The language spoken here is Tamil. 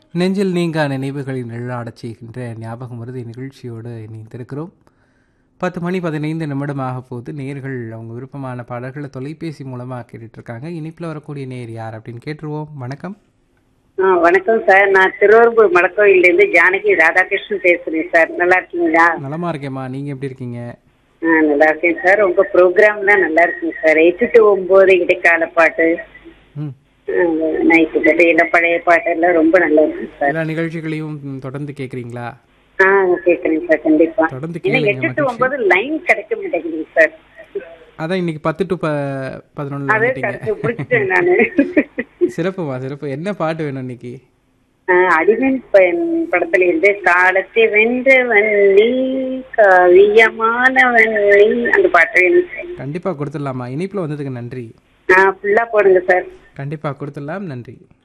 நெஞ்சில் நீங்கா நினைவுகளின் நிழலாடச் செய்கின்ற ஞாபகம் வருது நிகழ்ச்சியோடு இணைந்திருக்கிறோம் பத்து மணி பதினைந்து நிமிடமாக போது நேர்கள் அவங்க விருப்பமான பாடல்களை தொலைபேசி மூலமாக கேட்டுட்டு இருக்காங்க இனிப்பில் வரக்கூடிய நேர் யார் அப்படின்னு கேட்டுருவோம் வணக்கம் ஆ வணக்கம் சார் நான் திருவரம்பூர் மலக்கோயிலேருந்து ஜானகி ராதாகிருஷ்ணன் பேசுறேன் சார் நல்லா இருக்கீங்களா நலமா இருக்கேம்மா நீங்கள் எப்படி இருக்கீங்க ஆ நல்லா இருக்கேன் சார் உங்க ப்ரோக்ராம்லாம் நல்லா இருக்குங்க சார் எட்டு டு ஒன்பது இடைக்கால பாட்டு ம் நைட்டு பாட்டு எல்லாம் பழைய பாட்டு எல்லாம் ரொம்ப நல்லா இருக்கும் சார் எல்லா நிகழ்ச்சிகளையும் ம், தொடர்ந்து கேட்குறீங்களா ஆ கேட்குறேன் சார் கண்டிப்பா தொடர்ந்து ஏன்னா கேளுங்க எட்டு டு மகிழ்ச்சி. ஒன்பது லைன் கிடைக்க மாட்டேங்குது சார் அதான் இன்னைக்கு பத்து டு ப பதினொன்று அதே வந்துட்டீங்க கரெக்ட் பிடிச்சிட்டேன் நான் சிறப்புமா சிறப்பு என்ன பாட்டு வேணும் இன்னைக்கு அடிவன் பெண் படத்துல இருந்து காலத்தை வென்றவன் நீ காவியமானவன் நீ அந்த பாட்டு வேணும் சார் கண்டிப்பாக கொடுத்துடலாமா இனிப்பில் வந்ததுக்கு நன்றி ஆ ஃபுல்லா போடுங்க சார் கண்டிப்பாக கொடுத்துடலாம் நன்றி